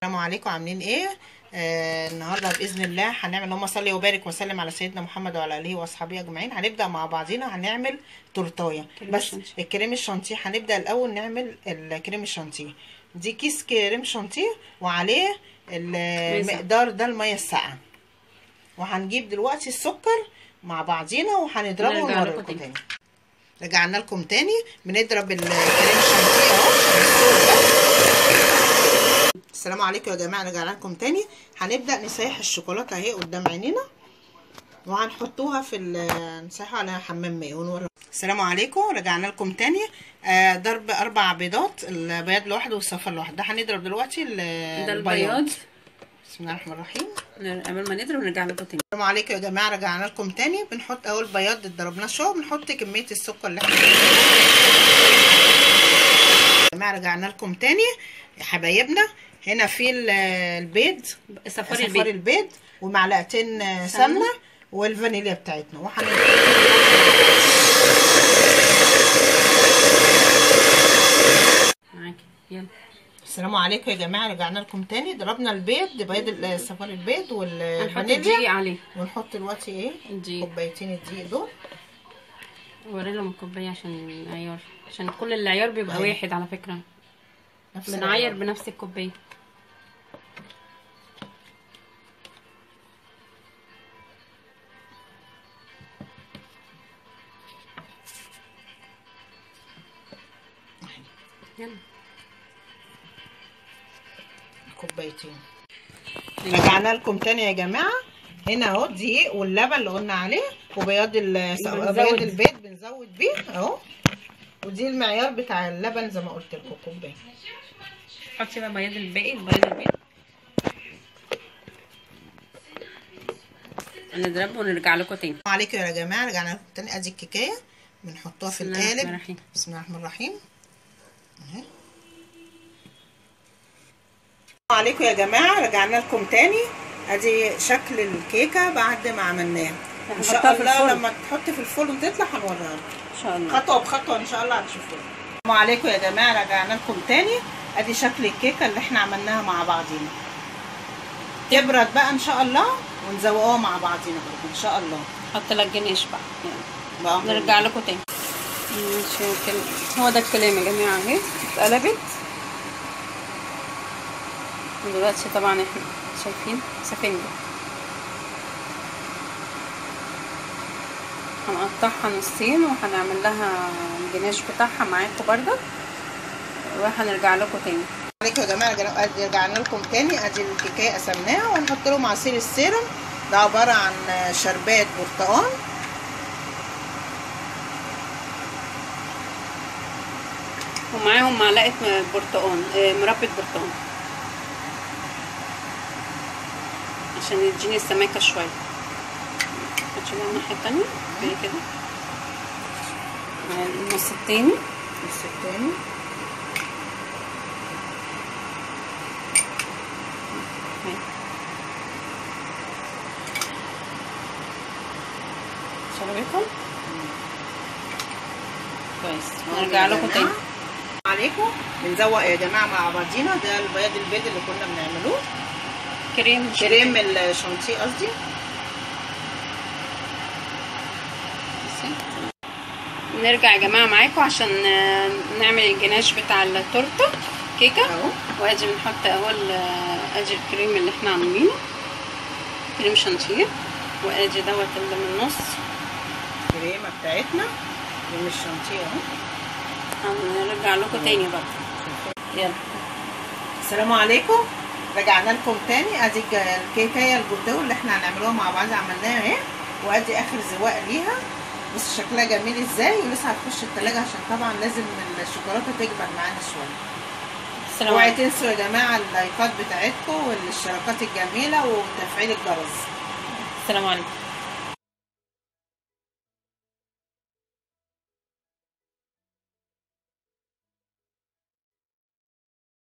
السلام عليكم عاملين ايه آه النهارده باذن الله هنعمل اللهم صل وبارك وسلم على سيدنا محمد وعلى اله واصحابه اجمعين هنبدا مع بعضينا هنعمل تورتايه كريم بس الشانتيه. الكريم الشانتيه هنبدا الاول نعمل الكريم الشانتيه دي كيس كريم شانتيه وعليه المقدار ده الميه الساقعه وهنجيب دلوقتي السكر مع بعضينا وهنضربه نرجع ونوري لكم لكم تاني. تاني رجعنا لكم تاني بنضرب الكريم الشانتيه اهو عشان الصوت ده السلام عليكم يا جماعه رجعنا لكم تاني هنبدا نسيح الشوكولاته اهي قدام عينينا وهنحطوها في ال- نسيحها على حمام ماء ونوري السلام عليكم رجعنا لكم تاني آه ضرب اربع بيضات البياض لوحده والصفر لوحده ده هنضرب دلوقتي ال- ده البياض بسم الله الرحمن الرحيم قبل ما نضرب نرجع لكم تاني السلام عليكم يا جماعه رجعنا لكم تاني بنحط اول بياض ضربناه شويه بنحط كميه السكر اللي احنا يا جماعه رجعنا لكم تاني يا حبايبنا هنا في ال- البيض صفار صفار البيض البيض ومعلقتين آه، سمنة. سمنه والفانيليا بتاعتنا وهن معاكي يلا السلام عليكم يا جماعه رجعنا لكم تاني ضربنا البيض بيض ال- صفار البيض هنحط والفانيليا الدقيق عليه ونحط دلوقتي ايه الدقيق كوبايتين الدقيق دول وري لهم الكوبايه عشان العيار عشان كل العيار بيبقى أيوة. واحد على فكره نفس بنعير العيار. بنفس الكوبايه يلا كوبايتين رجعنا لكم تاني يا جماعه هنا اهو الدقيق واللبن اللي قلنا عليه وبياض ال- بنزود. بياض البيض بنزود بيه اهو ودي المعيار بتاع اللبن زي ما قلت لكم كوبايه حطي بقى بياض الباقي بياض البيض نضربه ونرجع لكم تاني السلام عليكم يا جماعه رجعنا لكم تاني ادي الكيكايه بنحطها في بسم الله الرحمن القالب الرحيم. بسم الله الرحمن الرحيم اهي السلام عليكم يا جماعه رجعنا لكم تاني ادي شكل الكيكه بعد ما عملناها ان شاء هنحطها في الله الفرن. لما تحط في الفرن وتطلع هنوريها لكم ان شاء الله خطوه بخطوه ان شاء الله هتشوفوها السلام عليكم يا جماعه رجعنا لكم تاني ادي شكل الكيكه اللي احنا عملناها مع بعضينا تبرد بقى ان شاء الله ونزوقوها مع بعضينا برضه ان شاء الله حط لك جنيش بقى يلا بأمر نرجع لكم تاني ماشي الكلام- هو ده الكلام يا جماعه اهي اتقلبت ودلوقتي طبعا احنا شايفين سفنجة هنقطعها نصين وهنعمل لها الجناش بتاعها معاكم برضه وهنرجع لكم تاني عليكم يا جماعه رجعنا- أدي- رجعنا لكم تاني ادي الكيكايه قسمناها وهنحط لهم عصير السيرم ده عباره عن شربات برتقال ومعاهم معلقة برتقان آه، مربى برتقان عشان يديني السماكة شوية هتشيل الناحية التانية زي كده مع النص التاني بص التاني اهي. شربتهم كويس نرجع لكم تاني عليكم بنزوق يا جماعه مع بعضينا ده البياض البيض اللي كنا بنعملوه كريم كريم الشانتيه قصدي بصي. نرجع يا جماعة معاكم عشان آه، نعمل الجناش بتاع التورتة كيكة اهو وادي بنحط اهو ال- ادي الكريم اللي احنا عاملينه كريم شانتيه وادي دوت اللي من النص الكريمه بتاعتنا كريم الشانتيه اهو هنرجع لكم تاني بقى يلا السلام عليكم رجعنا لكم تاني ادي الج- الكيكايه الجاتوه اللي احنا هنعملوها مع بعض عملناها اهي وادي اخر زواق ليها بص شكلها جميل ازاي ولسه هتخش التلاجة عشان طبعا لازم الشوكولاته تجمد معانا شويه السلام اوعي عليكم تنسوا يا جماعه اللايكات بتاعتكم والاشتراكات الجميله وتفعيل الجرس السلام عليكم